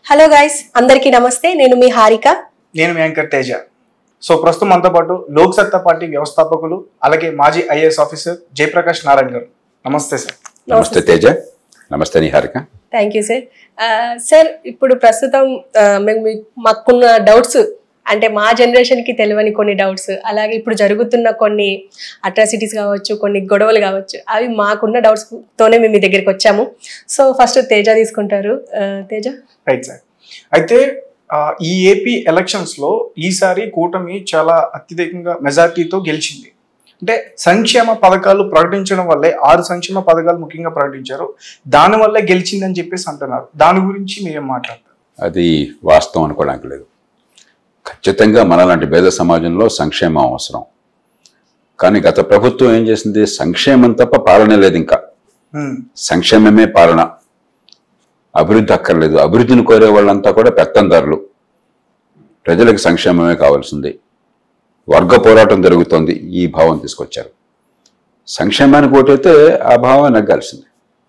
Hello guys అందరికీ నమస్తే నేను మీ హారిక నేను వెంకట్ తేజ సో ప్రస్తుతం మనతో పాటు లోక్ సత్తా పార్టీ వ్యవస్థాపకులు అలాగే మాజీ ఐఏఎస్ ఆఫీసర్ జయప్రకాష్ నారాయణ గారు నమస్తే సార్ నమస్తే తేజ నమస్తే Niharika thank you sir sir ఇప్పుడు ప్రస్తుతం ఆ, మేము మీ- మాకున్న డౌట్స్ అంటే మా జనరేషన్కి తెలియని కొన్ని డౌట్స్ అలాగే ఇప్పుడు జరుగుతున్న కొన్ని అట్రాసిటీస్ కావచ్చు కొన్ని గొడవలు కావచ్చు అవి మాకున్న డౌట్స్ తోనే మేము మీ దగ్గరికి వచ్చాము సో ఫస్ట్ తేజ తీసుకుంటారు ఆ, తేజ రైట్ సార్ అయితే ఆ, ఈ ఏపీ ఎలక్షన్స్ లో ఈసారి కూటమి చాలా అత్యధికంగా మెజార్టీతో గెలిచింది అంటే సంక్షేమ పథకాలు ప్రకటించడం వల్లే ఆరు సంక్షేమ పథకాలు ముఖ్యంగా ప్రకటించారు దాని వల్లే గెలిచిందని చెప్పేసి అంటున్నారు దాని గురించి మీరేం మాట్లాడతారు అది వాస్తవం అనుకోవడానికి లేదు ఖచ్చితంగా మనలాంటి పేద సమాజంలో సంక్షేమం అవసరం కానీ గత ప్రభుత్వం ఏం చేసింది సంక్షేమం తప్ప పాలన లేదు ఇంకా ఉమ్, సంక్షేమమే పాలన అభివృద్ధి అక్కర్లేదు అభివృద్ధిని కోరే వాళ్ళంతా కూడా పెత్తందారులు ప్రజలకు సంక్షేమమే కావాల్సింది వర్గ పోరాటం జరుగుతోంది ఈ భావం తీసుకొచ్చారు సంక్షేమానికి ఓటైతే ఆ భావం నగ్గాల్సింది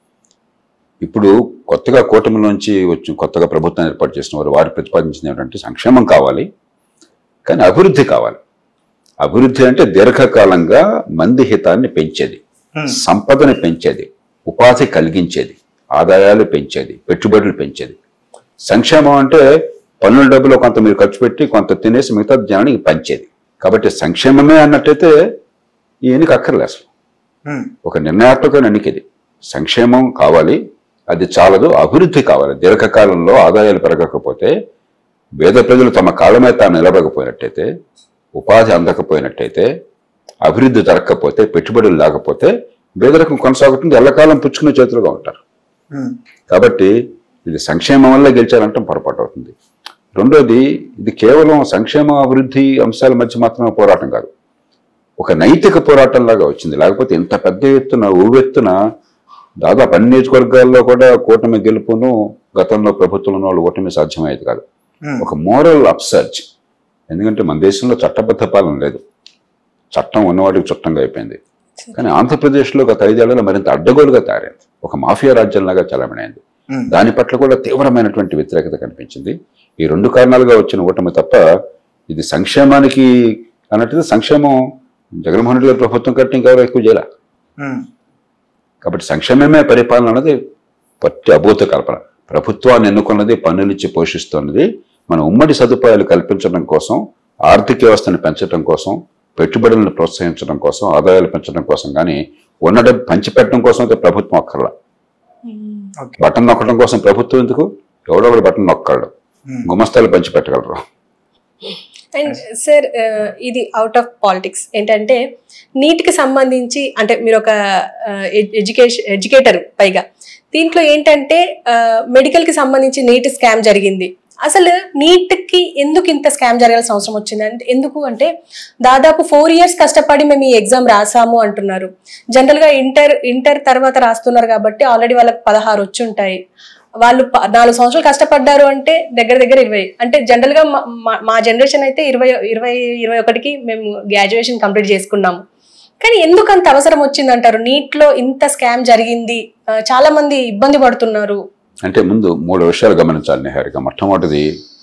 ఇప్పుడు కొత్తగా కూటమిలోంచి వచ్చి కొత్తగా ప్రభుత్వం ఏర్పాటు చేసిన వారు వారు ప్రతిపాదించింది ఏంటంటే సంక్షేమం కావాలి కానీ అభివృద్ధి కావాలి అభివృద్ధి అంటే దీర్ఘకాలంగా మంది హితాన్ని పెంచేది ఉమ్, సంపదని పెంచేది ఉపాధి కలిగించేది ఆదాయాలు పెంచేది పెట్టుబడులు పెంచేది సంక్షేమం అంటే పన్నుల డబ్బులు కొంత మీరు ఖర్చు పెట్టి కొంత తినేసి మిగతా జనానికి పంచేది కాబట్టి సంక్షేమమే అన్నట్టయితే ఈ ఎన్నిక అక్కర్లే అసలు ఉమ్, ఒక నిర్ణయాత్మకమైన ఎన్నిక ఇది సంక్షేమం కావాలి అది చాలదు అభివృద్ధి కావాలి దీర్ఘకాలంలో ఆదాయాలు పెరగకపోతే పేద ప్రజలు తమ కాళ్ళ మీద తాను నిలబడకపోయినట్టయితే ఉపాధి అందకపోయినట్టయితే అభివృద్ధి జరగకపోతే పెట్టుబడులు లేకపోతే పేదరికం కొనసాగుతుంది ఎల్లకాలం పుచ్చుకునే చేతులుగా ఉంటారు ఉమ్, కాబట్టి ఇది సంక్షేమం వల్ల గెలిచారంటే పొరపాటు అవుతుంది రెండోది ఇది కేవలం సంక్షేమ అభివృద్ధి అంశాల మధ్య మాత్రమే పోరాటం కాదు ఒక నైతిక పోరాటం లాగా వచ్చింది లేకపోతే ఇంత పెద్ద ఎత్తున ఊవెత్తున దాదాపు అన్ని నియోజకవర్గాల్లో కూడా కూటమి గెలుపును గతంలో ప్రభుత్వంలో ఉన్న వాళ్ళు ఓటమి సాధ్యమయ్యేది కాదు ఉమ్, ఒక మోరల్ అప్సర్జ్ ఎందుకంటే మన దేశంలో చట్టబద్ధ పాలన లేదు చట్టం ఉన్నవాడికి చుట్టంగా అయిపోయింది కానీ ఆంధ్రప్రదేశ్లో గత ఐదేళ్లలో మరింత అడ్డగోలుగా తయారైంది ఒక మాఫియా రాజ్యంలాగా చలమణైంది ఉమ్, దాని పట్ల కూడా తీవ్రమైనటువంటి వ్యతిరేకత కనిపించింది ఈ రెండు కారణాలుగా వచ్చిన ఓటమి తప్ప ఇది సంక్షేమానికి అన్నట్టుగా సంక్షేమం జగన్మోహన్ రెడ్డి గారి ప్రభుత్వం కంటే ఇంకా ఎక్కువ చేయాల ఉమ్, కాబట్టి సంక్షేమమే పరిపాలన అన్నది పట్టి అభూత కల్పన ప్రభుత్వాన్ని ఎన్నుకున్నది పన్నులిచ్చి పోషిస్తున్నది మన ఉమ్మడి సదుపాయాలు కల్పించడం కోసం ఆర్థిక వ్యవస్థను పెంచడం కోసం పెట్టుబడులను ప్రోత్సహించడం కోసం ఆదాయాలు పెంచడం కోసం కానీ ఉన్న డబ్బు పంచిపెట్టడం కోసం అయితే ప్రభుత్వం అక్కర్లా ఓకే బటన్ నొక్కడం కోసం ప్రభుత్వం ఎందుకు ఎవడో ఒకడు బటన్ నొక్కగలడు ఉమ్, గుమస్తాలు పంచి పెట్టగలరు అండ్ సార్ ఇది అవుట్ ఆఫ్ పాలిటిక్స్ ఏంటంటే నీట్కి సంబంధించి అంటే మీరు ఒక ఎడ్యుకేషన్ ఎడ్యుకేటర్ పైగా దీంట్లో ఏంటంటే మెడికల్కి సంబంధించి నీట్ స్కామ్ జరిగింది అసలు నీట్కి ఎందుకు ఇంత స్కామ్ జరగాల్సిన అవసరం వచ్చింది అంటే ఎందుకు అంటే దాదాపు ఫోర్ ఇయర్స్ కష్టపడి మేము ఈ ఎగ్జామ్ రాసాము అంటున్నారు జనరల్గా ఇంటర్ ఇంటర్ తర్వాత రాస్తున్నారు కాబట్టి ఆల్రెడీ వాళ్ళకి పదహారు వచ్చి ఉంటాయి వాళ్ళు ప- నాలుగు సంవత్సరాలు కష్టపడ్డారు అంటే దగ్గర దగ్గర ఇరవై అంటే జనరల్ గా మా- మా- మా జనరేషన్ అయితే ఇరవై ఇరవై ఇరవై ఒకటికి మేము గ్రాడ్యుయేషన్ కంప్లీట్ చేసుకున్నాము కానీ ఎందుకు అంత అవసరం వచ్చింది అంటారు నీట్ లో ఇంత స్కామ్ జరిగింది ఆ, చాలా మంది ఇబ్బంది పడుతున్నారు అంటే ముందు మూడు విషయాలు గమనించాలి నిహారిక మొట్టమొదటిది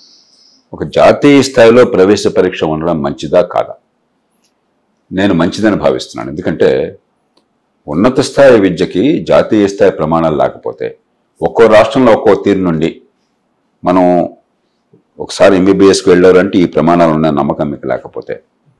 ఒక జాతీయ స్థాయిలో ప్రవేశ పరీక్ష ఉండడం మంచిదా కాదా నేను మంచిదని భావిస్తున్నాను ఎందుకంటే ఉన్నత స్థాయి విద్యకి జాతీయ స్థాయి ప్రమాణాలు లేకపోతే ఒక్కో రాష్ట్రంలో ఒక్కో తీరు నుండి మనం ఒకసారి ఎంబీబీఎస్కి వెళ్ళారంటే ఈ ప్రమాణాలు ఉన్న నమ్మకం మీకు లేకపోతే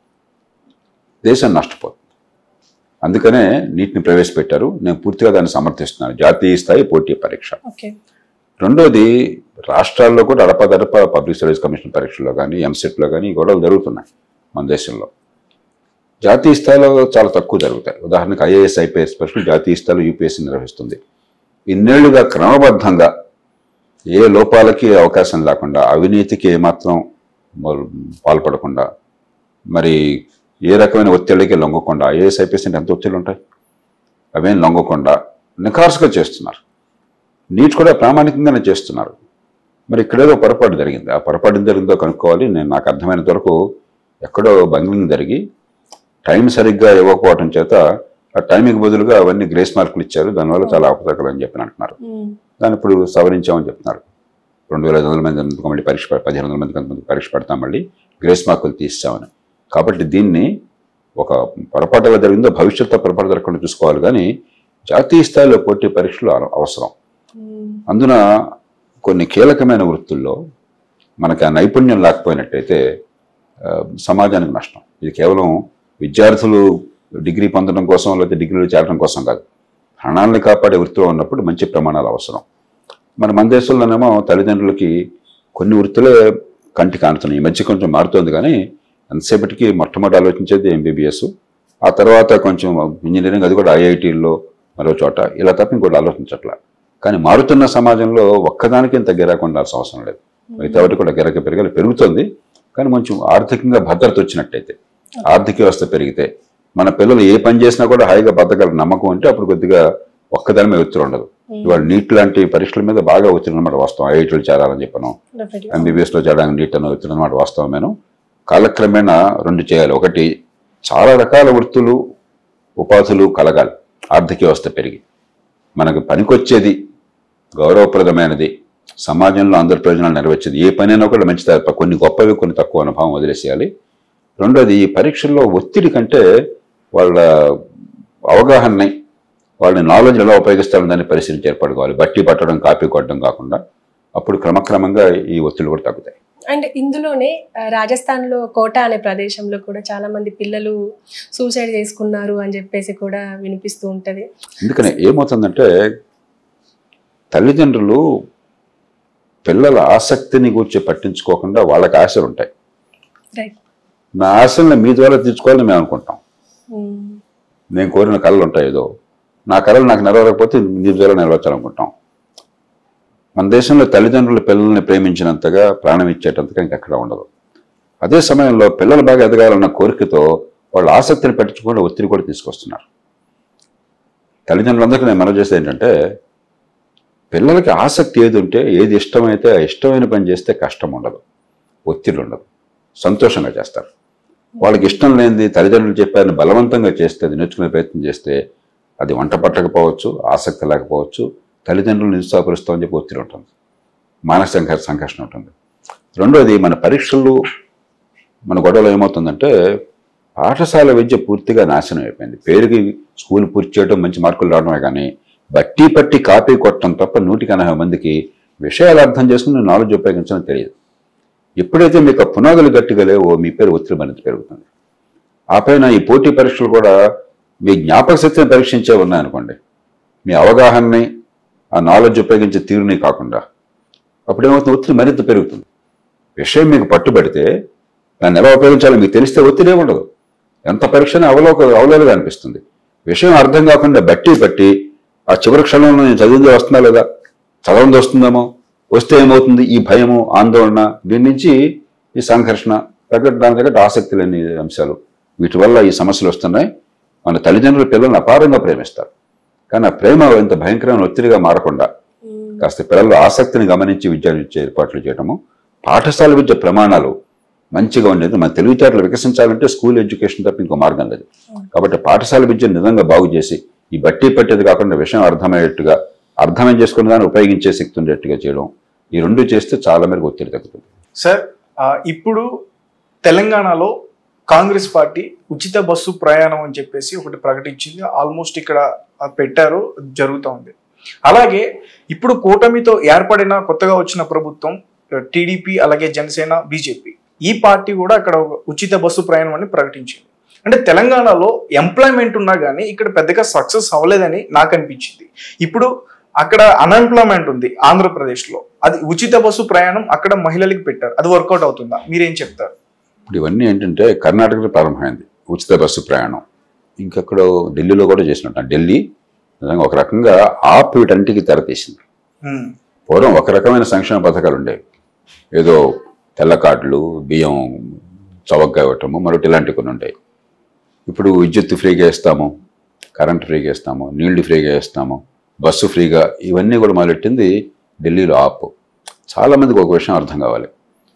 దేశం నష్టపోతుంది అందుకనే నీటిని ప్రవేశపెట్టారు నేను పూర్తిగా దాన్ని సమర్థిస్తున్నాను జాతీయ స్థాయి పోటీ పరీక్ష ఓకే రెండోది రాష్ట్రాల్లో కూడా అడపదడప పబ్లిక్ సర్వీస్ కమిషన్ పరీక్షల్లో కానీ ఎంసెట్లో కానీ ఈ గొడవలు జరుగుతున్నాయి మన దేశంలో జాతీయ స్థాయిలో చాలా తక్కువ జరుగుతాయి ఉదాహరణకు ఐఏఎస్ ఐపీఎస్ పరీక్షలు జాతీయ స్థాయిలో యూపీఎస్సీ నిర్వహిస్తుంది ఇన్నేళ్లుగా క్రమబద్ధంగా ఏ లోపాలకి అవకాశం లేకుండా అవినీతికి ఏమాత్రం మొ- పాల్పడకుండా మరి ఏ రకమైన ఒత్తిడికి లొంగకుండా ఐఏఎస్ ఐపీఎస్ అంటే ఎంత ఒత్తిళ్ళు ఉంటాయి అవేం లొంగకుండా నిఖార్సుగా చేస్తున్నారు నీట్ కూడా ప్రామాణికంగానే చేస్తున్నారు మరి ఇక్కడేదో పొరపాటు జరిగింది ఆ పొరపాటు ఏం జరిగిందో కనుక్కోవాలి నేను నాకు అర్థమైనంత వరకు ఎక్కడో బంగ్లింగ్ జరిగి టైం సరిగ్గా ఇవ్వకపోవటం చేత ఆ టైంకి బదులుగా అవన్నీ గ్రేస్ మార్కులు ఇచ్చారు దానివల్ల చాలా అపతకలు అని చెప్పి అంటున్నారు ఉమ్, దాన్ని ఇప్పుడు సవరించామని చెప్తున్నారు రెండు వేల ఐదు వందల మంది అందుకు మళ్ళీ పరీక్ష పె- పదిహేను వందల మందికి అంతమంది పరీక్ష పెడతాం మళ్ళీ గ్రేస్ మార్కులు తీస్తామని కాబట్టి దీన్ని ఒక పొరపాటు ఎలా జరిగిందో భవిష్యత్తులో పొరపాటు జరగకుండా చూసుకోవాలి కానీ జాతీయ స్థాయిలో పోటీ పరీక్షలు అవ- అవసరం అందున కొన్ని కీలకమైన వృత్తుల్లో మనకి ఆ నైపుణ్యం లేకపోయినట్టయితే ఆ, సమాజానికి నష్టం ఇది కేవలం విద్యార్థులు డిగ్రీ పొందడం కోసం లేకపోతే డిగ్రీలు చేరడం కోసం కాదు ప్రాణాలని కాపాడే వృత్తిలో ఉన్నప్పుడు మంచి ప్రమాణాలు అవసరం మన మన దేశంలోనేమో తల్లిదండ్రులకి కొన్ని వృత్తులే కంటి కానుతున్నాయి ఈ మధ్య కొంచెం మారుతోంది కానీ ఎంతసేపటికి మొట్టమొదటి ఆలోచించేది ఎంబీబీఎస్ ఆ తర్వాత కొంచెం ఇంజనీరింగ్ అది కూడా ఐఐటీల్లో మరో చోట ఇలా తప్ప ఇంకోటి ఆలోచించట్లా కానీ మారుతున్న సమాజంలో ఒక్కదానికి ఇంత గిరాక ఉండాల్సిన అవసరం లేదు మిగతా వాటి కూడా గిరాక పెరగాలి పెరుగుతుంది కానీ కొంచెం ఆర్థికంగా భద్రత వచ్చినట్టయితే ఆర్థిక వ్యవస్థ పెరిగితే మన పిల్లలు ఏ పని చేసినా కూడా హాయిగా బతకగల నమ్మకం ఉంటే అప్పుడు కొద్దిగా ఒక్కదాని మీద ఒత్తిడి ఉండదు ఇవాళ నీట్ లాంటి పరీక్షల మీద బాగా ఒత్తిడి అనమాట వాస్తవం ఐఐటీలు చేరాలని చెప్పను ఎంబీబీఎస్లో చేయడానికి నీట్ అని ఒత్తిడి అనమాట వాస్తవమేను కాలక్రమేణా రెండు చేయాలి ఒకటి చాలా రకాల వృత్తులు ఉపాధులు కలగాలి ఆర్థిక వ్యవస్థ పెరిగి మనకు పనికొచ్చేది గౌరవప్రదమైనది సమాజంలో అందరి ప్రయోజనాలు నెరవేర్చేది ఏ పనైనా కూడా మంచిది కొన్ని గొప్పవి కొన్ని తక్కువ అనుభవం వదిలేసేయాలి రెండోది ఈ పరీక్షల్లో ఒత్తిడి కంటే వాళ్ళ అవగాహనని వాళ్ళ నాలెడ్జ్ ఎలా ఉపయోగిస్తారని దాన్ని పరిశీలించి ఏర్పడుకోవాలి బట్టి పట్టడం కాపీ కొట్టడం కాకుండా అప్పుడు క్రమక్రమంగా ఈ ఒత్తిడి కూడా తగ్గుతాయి అండ్ ఇందులోనే ఆ, రాజస్థాన్లో కోట అనే ప్రదేశంలో కూడా చాలా మంది పిల్లలు సూసైడ్ చేసుకున్నారు అని చెప్పేసి కూడా వినిపిస్తూ ఉంటది అందుకనే ఏమవుతుందంటే తల్లిదండ్రులు పిల్లల ఆసక్తిని గురించి పట్టించుకోకుండా వాళ్ళకి ఆశలు ఉంటాయి రైట్ నా ఆశల్ని మీ ద్వారా తీర్చుకోవాలని మేము అనుకుంటాం నేను కోరిన కళలు ఉంటాయి ఏదో నా కళలు నాకు నెరవేరకపోతే నీ ద్వారా నెరవేర్చాలనుకుంటాం మన దేశంలో తల్లిదండ్రులు పిల్లల్ని ప్రేమించినంతగా ప్రాణం ఇచ్చేటంతగా ఇంకెక్కడ ఉండదు అదే సమయంలో పిల్లలు బాగా ఎదగాలన్న కోరికతో వాళ్ళ ఆసక్తిని పట్టించుకోకుండా ఒత్తిడి కూడా తీసుకొస్తున్నారు తల్లిదండ్రులందరికీ నేను మనవి చేసేది ఏంటంటే పిల్లలకి ఆసక్తి ఏది ఉంటే ఏది ఇష్టమైతే ఆ ఇష్టమైన పని చేస్తే కష్టం ఉండదు ఒత్తిడి ఉండదు సంతోషంగా చేస్తారు వాళ్ళకి ఇష్టం లేనిది తల్లిదండ్రులు చెప్పారని బలవంతంగా చేస్తే అది నేర్చుకునే ప్రయత్నం చేస్తే అది వంట పట్టకపోవచ్చు ఆసక్తి లేకపోవచ్చు తల్లిదండ్రులు నిరుత్సాహపరుస్తామని చెప్పి ఒత్తిడి ఉంటుంది మానసిక సంఘ సంఘర్షణ ఉంటుంది రెండోది మన పరీక్షలు మన గొడవలో ఏమవుతుందంటే పాఠశాల విద్య పూర్తిగా నాశనం అయిపోయింది పేరుకి స్కూల్ పూర్తి చేయడం మంచి మార్కులు రావడమే కానీ బట్టి పట్టి కాపీ కొట్టడం తప్ప నూటికి ఎనభై మందికి విషయాలు అర్థం చేసుకుని నాలెడ్జ్ ఉపయోగించడం తెలియదు ఎప్పుడైతే మీకు ఆ పునాదులు గట్టిగా లేవో మీ పేరు ఒత్తిడి మరింత పెరుగుతుంది ఆ పైన ఈ పోటీ పరీక్షలు కూడా మీ జ్ఞాపక శక్తిని పరీక్షించే ఉన్నాయనుకోండి మీ అవగాహనని ఆ నాలెడ్జ్ ఉపయోగించే తీరుని కాకుండా అప్పుడు ఏమవుతుంది ఒత్తిడి మరింత పెరుగుతుంది విషయం మీకు పట్టుబడితే దాన్ని ఎలా ఉపయోగించాలో మీకు తెలిస్తే ఒత్తిడే ఉండదు ఎంత పరీక్షని అవలోక అవలోలుగా అనిపిస్తుంది విషయం అర్థం కాకుండా బట్టి బట్టి ఆ చివరి క్షణంలో నేను చదివింది వస్తుందా లేదా చదవంది వస్తుందేమో వస్తే ఏమవుతుంది ఈ భయము ఆందోళన దీని నుంచి ఈ సంఘర్షణ తగ్గట్టు దాని తగ్గట్టు ఆసక్తి లేని అంశాలు వీటి వల్ల ఈ సమస్యలు వస్తున్నాయి మన తల్లిదండ్రులు పిల్లల్ని అపారంగా ప్రేమిస్తారు కానీ ఆ ప్రేమ ఇంత భయంకరమైన ఒత్తిడిగా మారకుండా కాస్త పిల్లలు ఆసక్తిని గమనించి విద్య ఇచ్చే ఏర్పాట్లు చేయడము పాఠశాల విద్య ప్రమాణాలు మంచిగా ఉండేది మన తెలివితేటలు వికసించాలంటే స్కూల్ ఎడ్యుకేషన్ తప్ప ఇంకో మార్గం లేదు కాబట్టి పాఠశాల విద్యను నిజంగా బాగు చేసి ఈ బట్టి పట్టేది కాకుండా విషయం అర్థమయ్యేట్టుగా అర్థమై చేసుకున్న దాన్ని ఉపయోగించే శక్తి ఉండేట్టుగా చేయడం ఈ రెండు చేస్తే చాలా మేరకు ఒత్తిడి తగ్గుతుంది సార్ ఆ, ఇప్పుడు తెలంగాణలో కాంగ్రెస్ పార్టీ ఉచిత బస్సు ప్రయాణం అని చెప్పేసి ఒకటి ప్రకటించింది ఆల్మోస్ట్ ఇక్కడ ఆ, పెట్టారు జరుగుతూ ఉంది అలాగే ఇప్పుడు కూటమితో ఏర్పడిన కొత్తగా వచ్చిన ప్రభుత్వం టీడీపీ అలాగే జనసేన బీజేపీ ఈ పార్టీ కూడా అక్కడ ఒక ఉచిత బస్సు ప్రయాణం అని ప్రకటించింది అంటే తెలంగాణలో ఎంప్లాయ్మెంట్ ఉన్నా కానీ ఇక్కడ పెద్దగా సక్సెస్ అవ్వలేదని నాకు అనిపించింది ఇప్పుడు అక్కడ అన్ఎంప్లాయ్మెంట్ ఉంది ఆంధ్రప్రదేశ్లో అది ఉచిత బస్సు ప్రయాణం అక్కడ మహిళలకు పెట్టారు అది వర్కౌట్ అవుతుందా మీరేం చెప్తారు ఇప్పుడు ఇవన్నీ ఏంటంటే కర్ణాటకలో ప్రారంభమైంది ఉచిత బస్సు ప్రయాణం ఇంకెక్కడ ఢిల్లీలో కూడా చేసినట్టు ఢిల్లీ నిజంగా ఒక రకంగా ఆప్ వీటంటికి తెరతీసింది ఉమ్, పూర్వం ఒక రకమైన సంక్షేమ పథకాలు ఉండేవి ఏదో తెల్ల కార్డులు బియ్యం చవకగా ఇవ్వటము మరొకటి ఇలాంటివి కొన్ని ఉంటాయి ఇప్పుడు విద్యుత్ ఫ్రీగా ఇస్తాము కరెంట్ ఫ్రీగా ఇస్తాము నీళ్లు ఫ్రీగా ఇస్తాము బస్సు ఫ్రీగా ఇవన్నీ కూడా మొదలెట్టింది ఢిల్లీలో ఆప్ చాలామందికి ఒక విషయం అర్థం కావాలి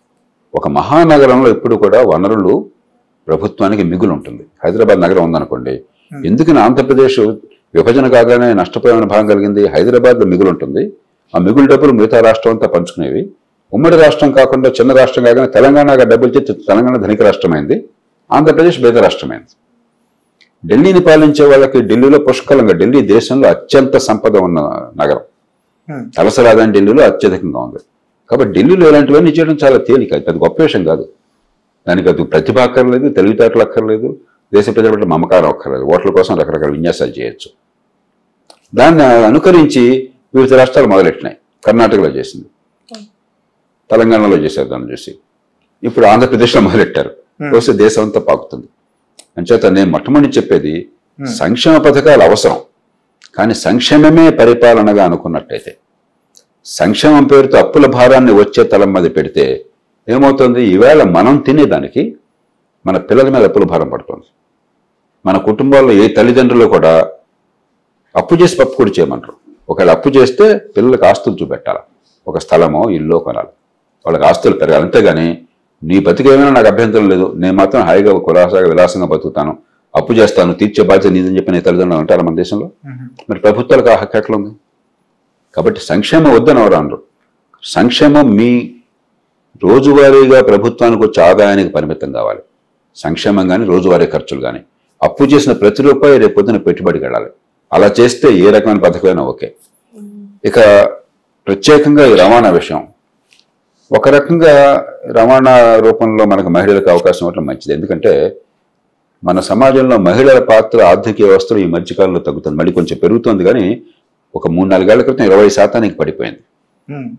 ఒక మహానగరంలో ఎప్పుడు కూడా వనరులు ప్రభుత్వానికి మిగులు ఉంటుంది హైదరాబాద్ నగరం ఉందనుకోండి ఎందుకని ఆంధ్రప్రదేశ్ విభజన కాగానే నష్టపోయిన భాగం కలిగింది హైదరాబాద్లో మిగులు ఉంటుంది ఆ మిగులు డబ్బులు మిగతా రాష్ట్రం అంతా పంచుకునేవి ఉమ్మడి రాష్ట్రం కాకుండా చిన్న రాష్ట్రం కాకుండా తెలంగాణగా డబ్బులు చేసి తెలంగాణ ధనిక రాష్ట్రమైంది ఆంధ్రప్రదేశ్ పేద రాష్ట్రమైంది ఢిల్లీని పాలించే వాళ్ళకి ఢిల్లీలో పుష్కలంగా ఢిల్లీ దేశంలో అత్యంత సంపద ఉన్న నగరం ఉమ్, తలసరాదని ఢిల్లీలో అత్యధికంగా ఉంది కాబట్టి ఢిల్లీలో ఇలాంటివన్నీ చేయడం చాలా తేలిక అది పెద్ద గొప్ప విషయం కాదు దానికి అది ప్రతిభ అక్కర్లేదు తెలివితేటలు అక్కర్లేదు దేశ ప్రజల పట్ల మమకారం అక్కర్లేదు ఓట్ల కోసం రకరకాల విన్యాసాలు చేయొచ్చు దాన్ని అనుకరించి వివిధ రాష్ట్రాలు మొదలెట్టినాయి కర్ణాటకలో చేసింది తెలంగాణలో చేశారు దాన్ని చూసి ఇప్పుడు ఆంధ్రప్రదేశ్లో మొదలెట్టారు Hmm. వస్తే దేశం అంతా పాకుతుంది అంచేత నేను మొట్టమొదటి చెప్పేది Hmm. సంక్షేమ పథకాలు అవసరం కానీ సంక్షేమమే పరిపాలనగా అనుకున్నట్టయితే సంక్షేమం పేరుతో అప్పుల భారాన్ని వచ్చే తలం మీద పెడితే ఏమవుతుంది ఈవేళ మనం తినేదానికి మన పిల్లల మీద అప్పుల భారం పడుతుంది మన కుటుంబాల్లో ఏ తల్లిదండ్రులు కూడా అప్పు చేసి పప్పు కూడా చేయమంటారు ఒకవేళ అప్పు చేస్తే పిల్లలకు ఆస్తులు చూపెట్టాలి ఒక స్థలమో ఇల్లు కొనాలి వాళ్ళకి ఆస్తులు పెరగాలి అంతేగాని నీ బతికేమైనా నాకు అభ్యంతరం లేదు నేను మాత్రం హాయిగా కులాసాగా విలాసంగా బతుకుతాను అప్పు చేస్తాను తీర్చే బాధ్యత నీదని చెప్పి నీ తల్లిదండ్రులు అంటారు మన దేశంలో ఉమ్, మరి ప్రభుత్వాలకు ఆ హక్కు ఎట్లా ఉంది కాబట్టి సంక్షేమం వద్దని ఎవరు అనరు సంక్షేమం మీ రోజువారీగా ప్రభుత్వానికి వచ్చే ఆదాయానికి పరిమితం కావాలి సంక్షేమం కానీ రోజువారీ ఖర్చులు కానీ అప్పు చేసిన ప్రతి రూపాయి రేపు పొద్దున పెట్టుబడికి వెళ్ళాలి అలా చేస్తే ఏ రకమైన పథకమైనా ఓకే ఇక ప్రత్యేకంగా ఈ రవాణా విషయం ఒక రకంగా రవాణా రూపంలో మనకు మహిళలకు అవకాశం ఇవ్వడం మంచిది ఎందుకంటే మన సమాజంలో మహిళల పాత్ర ఆర్థిక వ్యవస్థలో ఈ మధ్యకాలంలో తగ్గుతుంది మళ్ళీ కొంచెం పెరుగుతుంది కానీ ఒక మూడు నాలుగేళ్ల క్రితం ఇరవై శాతానికి పడిపోయింది ఉమ్,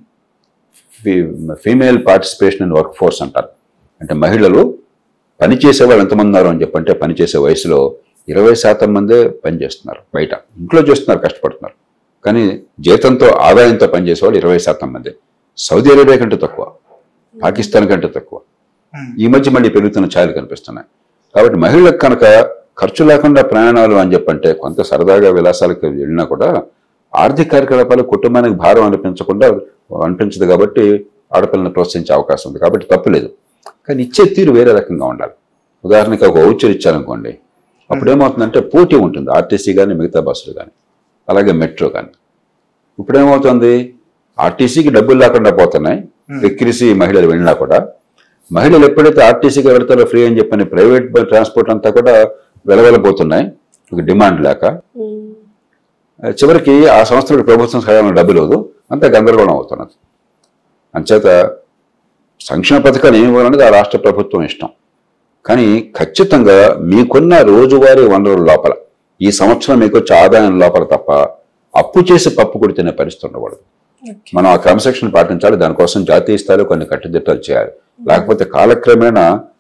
female participation in work force అంటారు అంటే మహిళలు పనిచేసే వాళ్ళు ఎంతమంది ఉన్నారు అని చెప్పంటే పనిచేసే వయసులో ఇరవై శాతం మందే పనిచేస్తున్నారు బయట ఇంట్లో చేస్తున్నారు కష్టపడుతున్నారు కానీ జీతంతో ఆదాయంతో పనిచేసే వాళ్ళు ఇరవై శాతం మంది సౌదీ అరేబియా కంటే తక్కువ పాకిస్తాన్ కంటే తక్కువ ఉమ్, ఈ మధ్య మళ్ళీ పెరుగుతున్న ఛాయలు కనిపిస్తున్నాయి కాబట్టి మహిళలకు కనుక ఖర్చు లేకుండా ప్రయాణాలు అని చెప్పంటే కొంత సరదాగా విలాసాలకు వెళ్ళినా కూడా ఆర్థిక కార్యకలాపాలు కుటుంబానికి భారం అనిపించకుండా అనిపించదు కాబట్టి ఆడపిల్లని ప్రోత్సహించే అవకాశం ఉంది కాబట్టి తప్పులేదు కానీ ఇచ్చే తీరు వేరే రకంగా ఉండాలి ఉదాహరణకి ఒక వౌచర్ ఇచ్చారనుకోండి అప్పుడు ఏమవుతుందంటే పోటీ ఉంటుంది ఆర్టీసీ కానీ మిగతా బస్సులు కానీ అలాగే మెట్రో కానీ ఇప్పుడు ఏమవుతుంది ఆర్టీసీకి డబ్బులు లేకుండా పోతున్నాయి ఎక్కిరిసి మహిళలు వెళ్ళినా కూడా మహిళలు ఎప్పుడైతే ఆర్టీసీకి వెళ్తారో ఫ్రీ అని చెప్పని ప్రైవేట్ ట్రాన్స్పోర్ట్ అంతా కూడా వెలవెలబోతున్నాయి ఒక డిమాండ్ లేక చివరికి ఆ సంస్థలకు ప్రభుత్వం సహాయంలో డబ్బులు లేదు అంతా గందరగోళం అవుతున్నది అంచేత సంక్షేమ పథకాలు ఏమి ఇవ్వాలనేది ఆ రాష్ట్ర ప్రభుత్వం ఇష్టం కానీ ఖచ్చితంగా మీకున్న రోజువారీ వనరుల లోపల ఈ సంవత్సరం మీకు వచ్చే ఆదాయం లోపల తప్ప అప్పు చేసి పప్పు కూడా తినే పరిస్థితి ఉండకూడదు మనం ఆ క్రమశిక్షణ పాటించాలి దానికోసం జాతీయ స్థాయిలో కొన్ని కట్టుదిట్టాలు చేయాలి లేకపోతే కాలక్రమేణా